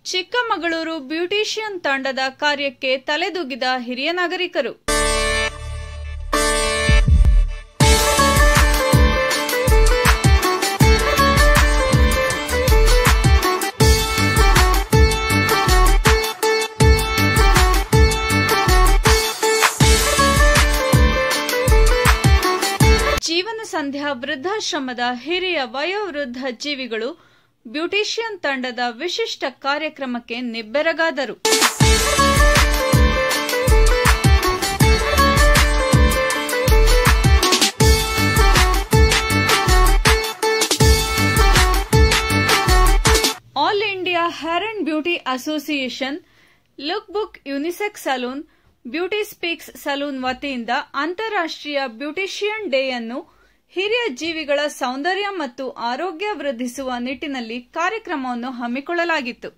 Chikkamagaluru beautician ತಂಡದ ಕಾರ್ಯಕ್ಕೆ ತಲೆದೂಗಿದ ಹಿರಿಯ ನಾಗರಿಕರು ಜೀವನ ಸಂಧ್ಯಾ ವೃದ್ಧಾಶ್ರಮದ ಹಿರಿಯ ವಯೋವೃದ್ಧ ಜೀವಿಗಳು ಬ್ಯೂಟಿಷಿಯನ್ ತಂಡದ ವಿಶಿಷ್ಟ ಕಾರ್ಯಕ್ರಮಕ್ಕೆ ನಿಬ್ಬೆರಗಾದರು all India hair and beauty association look book unisex salon beauty speaks salon ವತಿಯಿಂದ ಅಂತಾರಾಷ್ಟ್ರೀಯ ಬ್ಯೂಟಿಷಿಯನ್ ಡೇ ಅನ್ನು ಹಿರಿಯ ಜೀವಿಗಳ ಸೌಂದರ್ಯ ಮತ್ತು ಆರೋಗ್ಯ ವೃದ್ಧಿಸುವ ನಿಟ್ಟಿನಲ್ಲಿ ಕಾರ್ಯಕ್ರಮವನ್ನು ಹಮ್ಮಿಕೊಳ್ಳಲಾಗಿತ್ತು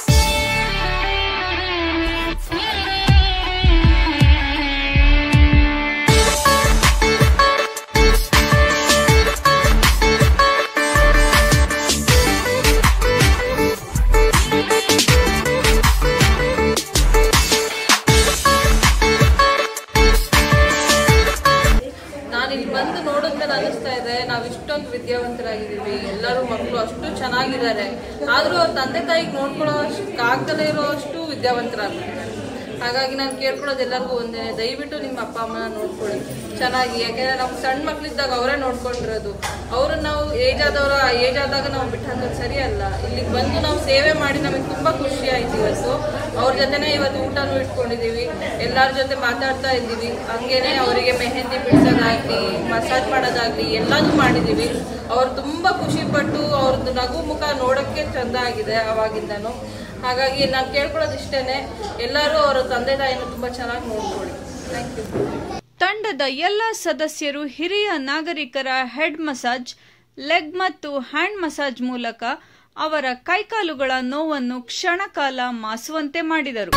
ನಾನು ಇಲ್ಲಿ ಬಂದು ನೋಡಿದ್ಮೇಲೆ ಅನಿಸ್ತಾ ಇದೆ ನಾವು ಇಷ್ಟೊಂದು ವಿದ್ಯಾವಂತರಾಗಿದ್ದೀವಿ ಎಲ್ಲರೂ ಮಕ್ಕಳು ಅಷ್ಟು ಚೆನ್ನಾಗಿದ್ದಾರೆ ಆದರೂ ಅವ್ರ ತಂದೆ ತಾಯಿಗೆ ನೋಡ್ಕೊಳ್ಳೋ ಅಷ್ಟು ಆಗ್ದಲೇ ಇರೋ ಅಷ್ಟು ವಿದ್ಯಾವಂತರಾಗ್ಬಿಟ್ಟಿದ್ದಾರೆ ಹಾಗಾಗಿ ನಾನು ಕೇಳ್ಕೊಳ್ಳೋದು ಎಲ್ಲರಿಗೂ ಒಂದೇ ದಯವಿಟ್ಟು ನಿಮ್ಮ ಅಪ್ಪ ಅಮ್ಮನ ನೋಡ್ಕೊಳ್ಳಿ ಚೆನ್ನಾಗಿ ಯಾಕೆಂದ್ರೆ ನಾವು ಸಣ್ಣ ಮಕ್ಳಿದ್ದಾಗ ಅವರೇ ನೋಡ್ಕೊಂಡಿರೋದು ಅವ್ರನ್ನ ನಾವು ಏಜ್ ಆದವರ ಏಜ್ ಆದಾಗ ನಾವು ಬಿಟ್ಟು ಹಾಕೋದು ಸರಿ ಅಲ್ಲ ಇಲ್ಲಿಗೆ ಬಂದು ನಾವು ಸೇವೆ ಮಾಡಿ ನಮಗೆ ತುಂಬ ಖುಷಿ ಆಯ್ತು ಇವತ್ತು ಅವ್ರ ಜೊತೆನೇ ಇವತ್ತು ಊಟನೂ ಇಟ್ಕೊಂಡಿದ್ದೀವಿ ಎಲ್ಲರ ಜೊತೆ ಮಾತಾಡ್ತಾ ಇದ್ದೀವಿ ಹಂಗೇನೆ ಅವರಿಗೆ ಮೆಹಂದಿ ಬಿಡಿಸೋದಾಗ್ಲಿ ಮಸಾಜ್ ಮಾಡೋದಾಗ್ಲಿ ಎಲ್ಲದೂ ಮಾಡಿದ್ದೀವಿ ಅವ್ರು ತುಂಬ ಖುಷಿ ಪಟ್ಟು ಅವ್ರದ್ದು ನಗು ಮುಖ ನೋಡೋಕ್ಕೆ ಚಂದ ಆಗಿದೆ ಅವಾಗಿಂದನು ಹಾಗಾಗಿ ನಾನು ಕೇಳ್ಕೊಳ್ಳೋದು ಇಷ್ಟೇ ಎಲ್ಲರೂ ಅವರ ತಂದೆ ತಾಯಿನ ತುಂಬ ಚೆನ್ನಾಗಿ ನೋಡ್ಕೊಳ್ಳಿ ಥ್ಯಾಂಕ್ ಯು ತಂಡದ ಎಲ್ಲ ಸದಸ್ಯರು ಹಿರಿಯ ನಾಗರಿಕರ ಹೆಡ್ ಮಸಾಜ್ ಲೆಗ್ ಮತ್ತು ಹ್ಯಾಂಡ್ ಮಸಾಜ್ ಮೂಲಕ ಅವರ ಕೈಕಾಲುಗಳ ನೋವನ್ನು ಕ್ಷಣಕಾಲ ಮಾಸುವಂತೆ ಮಾಡಿದರು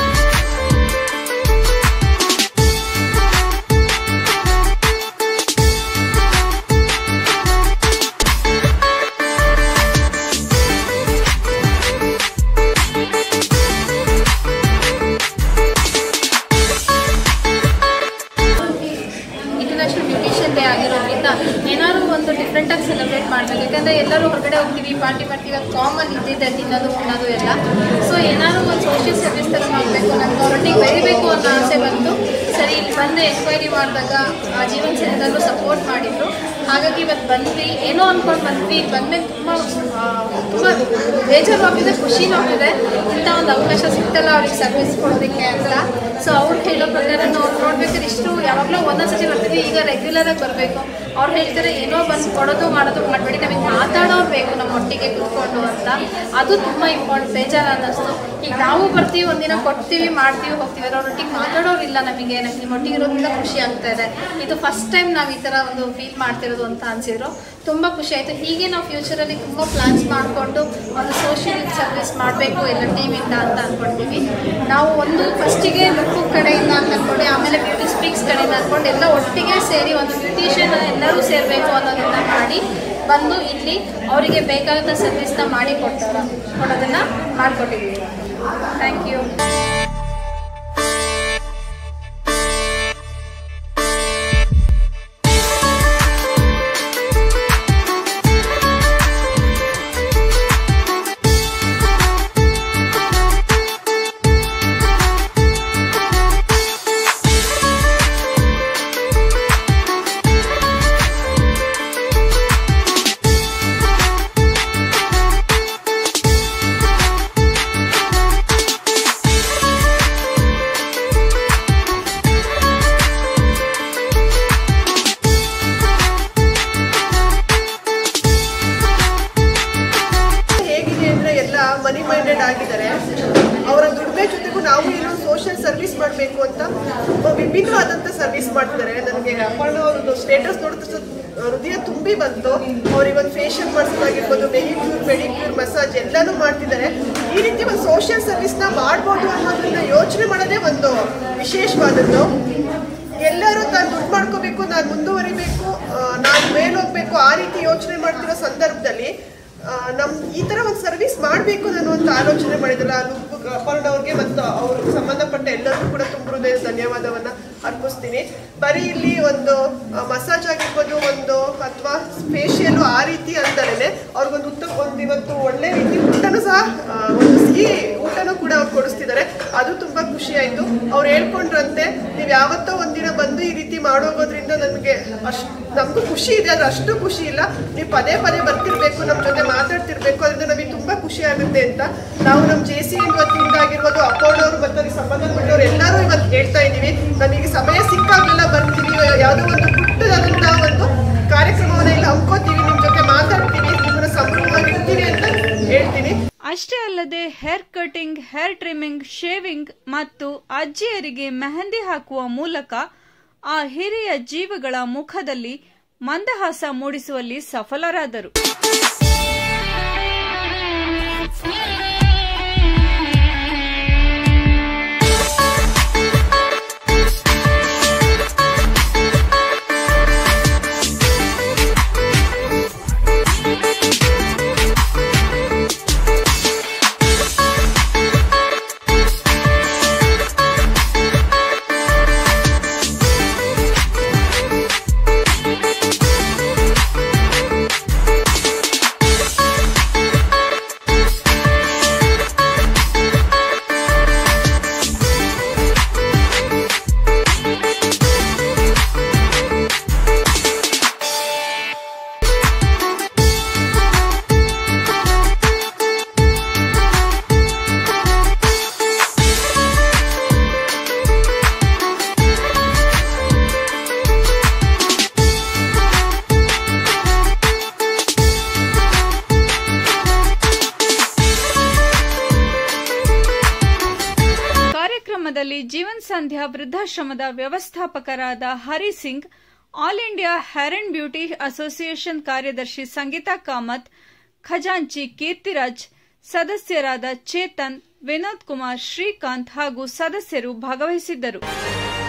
ಇಂಟರ್ನ್ಯಾಷನಲ್ ಬ್ಯೂಟಿಷಿಯನ್ ಡೇ ಆಗಿರೋದ್ರಿಂದ ಏನಾದ್ರು ಒಂದು ಡಿಫ್ರೆಂಟಾಗಿ ಸೆಲೆಬ್ರೇಟ್ ಮಾಡಬೇಕು ಯಾಕಂದರೆ ಎಲ್ಲರೂ ಹೊರಗಡೆ ಹೋಗ್ತೀವಿ ಪಾರ್ಟಿ ಮಾಡ್ತೀವಿ ಅದು ಕಾಮನ್ ಇದ್ದಿದ್ದೆ ತಿನ್ನೋದು ಉಣ್ಣೋದು ಎಲ್ಲ ಸೊ ಏನಾದ್ರು ಒಂದು ಸೋಷಿಯಲ್ ಸರ್ವಿಸ್ ಥರ ಮಾಡಬೇಕು ನನಗೆ ಅವರೊಟ್ಟಿಗೆ ಬೆರಿಬೇಕು ಅನ್ನೋ ಆಸೆ ಬಂತು ಸರಿ ಇಲ್ಲಿ ಬಂದು ಎನ್ಕ್ವೈರಿ ಮಾಡಿದಾಗ ಆ ಜೀವನ ಸಂಘದಲ್ಲೂ ಸಪೋರ್ಟ್ ಮಾಡಿದ್ರು ಹಾಗಾಗಿ ಇವತ್ತು ಬಂದ್ವಿ ಏನೋ ಅಂದ್ಕೊಂಡು ಬಂದ್ವಿ ಇಲ್ಲಿ ಬಂದ್ಮೇಲೆ ತುಂಬ ತುಂಬ ಬೇಜಾರು ಆಗಿದೆ ಖುಷಿನೂ ಆಗಿದೆ ಇಂಥ ಒಂದು ಅವಕಾಶ ಸಿಗ್ತಲ್ಲ ಅವ್ರಿಗೆ ಸರ್ವಿಸ್ ಕೊಡೋದಕ್ಕೆ ಅಂತ ಸೊ ಅವ್ರು ಹೇಳೋ ಪ್ರಕಾರ ನಾವು ನೋಡ್ಬೇಕಾದ್ರೆ ಇಷ್ಟು ಯಾವಾಗಲೂ ಒಂದೊಂದು ಸತಿ ಬರ್ತೀವಿ ಈಗ ರೆಗ್ಯುಲರಾಗಿ ಬರಬೇಕು ಅವ್ರು ಹೇಳ್ತಾರೆ ಏನೋ ಬಂದು ಕೊಡೋದು ಮಾಡೋದು ಮಾಡಬೇಡಿ ನಮಗೆ ಮಾತಾಡೋರು ಬೇಕು ನಮ್ಮ ಒಟ್ಟಿಗೆ ಕೂತ್ಕೊಂಡು ಅಂತ ಅದು ತುಂಬ ಇಂಪಾರ್ಟೆಂಟ್ ಬೇಜಾರು ಅನ್ನಿಸ್ತು ಈಗ ನಾವು ಬರ್ತೀವಿ ಒಂದಿನ ಕೊಡ್ತೀವಿ ಮಾಡ್ತೀವಿ ಹೋಗ್ತೀವಿ ಅವ್ರ ಒಟ್ಟಿಗೆ ಮಾತಾಡೋರು ಇಲ್ಲ ನಮಗೆ ನಮಗೆ ನಿಮ್ಮ ಒಟ್ಟಿಗೆ ಇರೋದ್ರಿಂದ ಖುಷಿ ಆಗ್ತಾ ಇದೆ ಇದು ಫಸ್ಟ್ ಟೈಮ್ ನಾವು ಈ ಥರ ಒಂದು ಫೀಲ್ ಮಾಡ್ತಿರೋದು ಅಂತ ಅನಿಸಿದ್ರು ತುಂಬ ಖುಷಿ ಆಯಿತು ಹೀಗೆ ನಾವು ಫ್ಯೂಚರಲ್ಲಿ ತುಂಬ ಪ್ಲಾನ್ಸ್ ಮಾಡಿಕೊಂಡು ಒಂದು ಸೋಷಿಯಲ್ ಸರ್ವಿಸ್ ಮಾಡಬೇಕು ಎಲ್ಲ ಟೀಮಿಂದ ಅಂತ ಅಂದ್ಕೊಂಡಿದ್ದೀವಿ ನಾವು ಒಂದು ಫಸ್ಟಿಗೆ ಲುಕ್ಕು ಕಡೆಯಿಂದ ಅಂತ ಅಂದ್ಕೊಂಡು ಆಮೇಲೆ ಬ್ಯೂಟಿ ಸ್ಪೀಕ್ಸ್ ಕಡೆಯಿಂದ ಅಂದ್ಕೊಂಡು ಎಲ್ಲ ಒಟ್ಟಿಗೆ ಸೇರಿ ಒಂದು ಬ್ಯೂಟಿಷಿಯನ್ ಎಲ್ಲರೂ ಸೇರಬೇಕು ಅನ್ನೋದನ್ನ ಮಾಡಿ ಬಂದು ಇಲ್ಲಿ ಅವರಿಗೆ ಬೇಕಾದ ಸರ್ವಿಸ್ನ ಮಾಡಿ ಕೊಡ್ತಾರ ಕೊಡೋದನ್ನು ಮಾಡಿಕೊಟ್ಟಿದ್ದೀವಿ ಥ್ಯಾಂಕ್ ಯು ಹೇಗಿದೆ ಅಂದ್ರೆ ಎಲ್ಲ ಮನಿ ಮೈಂಡೆಡ್ ಆಗಿದ್ದಾರೆ ಅವರ ದುಡಿಮೆ ಜೊತೆಗೂ ನಾವು ಇನ್ನೊಂದು ಸೋಷಿಯಲ್ ಸರ್ವಿಸ್ ಮಾಡಬೇಕು ಅಂತ ಒಬ್ಬ ವಿಭಿನ್ನವಾದಂಥ ಸರ್ವಿಸ್ ಮಾಡ್ತಿದ್ದಾರೆ ನನಗೆ ಅಪ್ಪಣ್ಣ ಅವ್ರದ್ದು ಸ್ಟೇಟಸ್ ನೋಡಿದ ತಕ್ಷಣ ಹೃದಯ ತುಂಬಿ ಬಂತು ಅವ್ರಿಗೆ ಒಂದು ಫೇಶಿಯಲ್ ಮಾಡಿಸೋದಾಗಿರ್ಬೋದು ಮೆನಿಕ್ಯೂರ್ ಪೆಡಿಕ್ಯೂರ್ ಮಸಾಜ್ ಎಲ್ಲನೂ ಮಾಡ್ತಿದ್ದಾರೆ ಈ ರೀತಿ ಒಂದು ಸೋಷಿಯಲ್ ಸರ್ವಿಸ್ನ ಮಾಡ್ಬೋದು ಅನ್ನೋದನ್ನ ಯೋಚನೆ ಮಾಡೋದೇ ಒಂದು ವಿಶೇಷವಾದದ್ದು ಎಲ್ಲರೂ ತಾನು ದುಡ್ಡು ಮಾಡ್ಕೋಬೇಕು ನಾನು ಮುಂದುವರಿಬೇಕು ನಾನು ಮೇಲೆ ಹೋಗ್ಬೇಕು ಆ ರೀತಿ ಯೋಚನೆ ಮಾಡ್ತಿರೋ ಸಂದರ್ಭದಲ್ಲಿ ಆ, ನಮ್ ಈ ತರ ಒಂದು ಸರ್ವಿಸ್ ಮಾಡಬೇಕು ನಾನು ಅಂತ ಆಲೋಚನೆ ಮಾಡಿದ್ರಲ್ಲ ಲುಕ್ ಅಪರ್ಣ ಅವ್ರಿಗೆ ಮತ್ತು ಅವ್ರಿಗೆ ಸಂಬಂಧಪಟ್ಟ ಎಲ್ಲರಿಗೂ ಕೂಡ ತುಂಬ ಹೃದಯ ಧನ್ಯವಾದವನ್ನ ಅರ್ಪಿಸ್ತೀನಿ ಬರೀ ಇಲ್ಲಿ ಒಂದು ಮಸಾಜ್ ಆಗಿರ್ಬೋದು ಒಂದು ಅಥವಾ ಫೇಶಿಯಲ್ ಆ ರೀತಿ ಅಂದರೇನೆ ಅವ್ರಿಗೊಂದು ಉತ್ತಮ ಒಂದು ಇವತ್ತು ಒಳ್ಳೆ ರೀತಿ ಊಟನೂ ಸಹ ಆ, ಒಂದು ಸಿಹಿ ಊಟನೂ ಕೂಡ ಅವ್ರು ಕೊಡಿಸ್ತಿದ್ದಾರೆ ಅದು ತುಂಬಾ ಖುಷಿ ಆಯ್ತು ಅವ್ರು ಹೇಳ್ಕೊಂಡ್ರಂತೆ ನೀವು ಯಾವತ್ತೋ ಒಂದಿನ ಬಂದು ಈ ರೀತಿ ಮಾಡೋಗೋದ್ರಿಂದ ನಮಗೆ ಅಷ್ಟು ನಮಗೂ ಖುಷಿ ಇದೆ ಆದ್ರೆ ಅಷ್ಟು ಖುಷಿ ಇಲ್ಲ ನೀವು ಪದೇ ಪದೇ ಬರ್ತಿರ್ಬೇಕು ನಮ್ಮ ಜೊತೆ ಮಾತಾಡ್ತಿರ್ಬೇಕು ಅದರಿಂದ ನಮಗೆ ತುಂಬಾ ಖುಷಿ ಆಗುತ್ತೆ ಅಂತ ನಾವು ನಮ್ಮ ಜೆ ಸಿ ವತಿಯಿಂದ ಆಗಿರ್ಬೋದು ಅಪೋರ್ಣವರು ಮತ್ತು ಅದಕ್ಕೆ ಸಂಬಂಧಪಟ್ಟವ್ರು ಎಲ್ಲರೂ ಇವತ್ತು ಹೇಳ್ತಾ ಇದ್ದೀವಿ ನಮಗೆ ಸಮಯ ಸಿಕ್ಕಾಗಲೆಲ್ಲ ಬರ್ತೀವಿ ಯಾವುದೋ ಒಂದು ಪುಟ್ಟದಾದಂತಹ ಒಂದು ಕಾರ್ಯಕ್ರಮವನ್ನ ಇಲ್ಲಿ ಹಮ್ಕೋತೀವಿ ನಿಮ್ಮ ಜೊತೆ ಮಾತಾಡ್ತೀವಿ ನಿಮ್ಮನ್ನ ಸಂಭ್ರಮವಾಗಿ ಇರ್ತೀವಿ ಅಂತ ಹೇಳ್ತೀನಿ ಅಷ್ಟೇ ಅಲ್ಲದೆ hair cutting hair trimming shaving ಮತ್ತು ಅಜ್ಜಿಯರಿಗೆ ಮೆಹಂದಿ ಹಾಕುವ ಮೂಲಕ ಆ ಹಿರಿಯ ಜೀವಗಳ ಮುಖದಲ್ಲಿ ಮಂದಹಾಸ ಮೂಡಿಸುವಲ್ಲಿ ಸಫಲರಾದರು ಕಾರ್ಯಕ್ರಮದಲ್ಲಿ ಜೀವನ್ ಸಂಧ್ಯಾ ವೃದ್ಧಾಶ್ರಮದ ವ್ಯವಸ್ಥಾಪಕರಾದ Hari Singh all India hair and beauty association ಕಾರ್ಯದರ್ಶಿ ಸಂಗೀತಾ ಕಾಮತ್ ಖಜಾಂಚಿ ಕೀರ್ತಿರಾಜ್ ಸದಸ್ಯರಾದ ಚೇತನ್ ವಿನೋದ್ ಕುಮಾರ್ ಶ್ರೀಕಾಂತ್ ಹಾಗೂ ಸದಸ್ಯರು ಭಾಗವಹಿಸಿದ್ದರು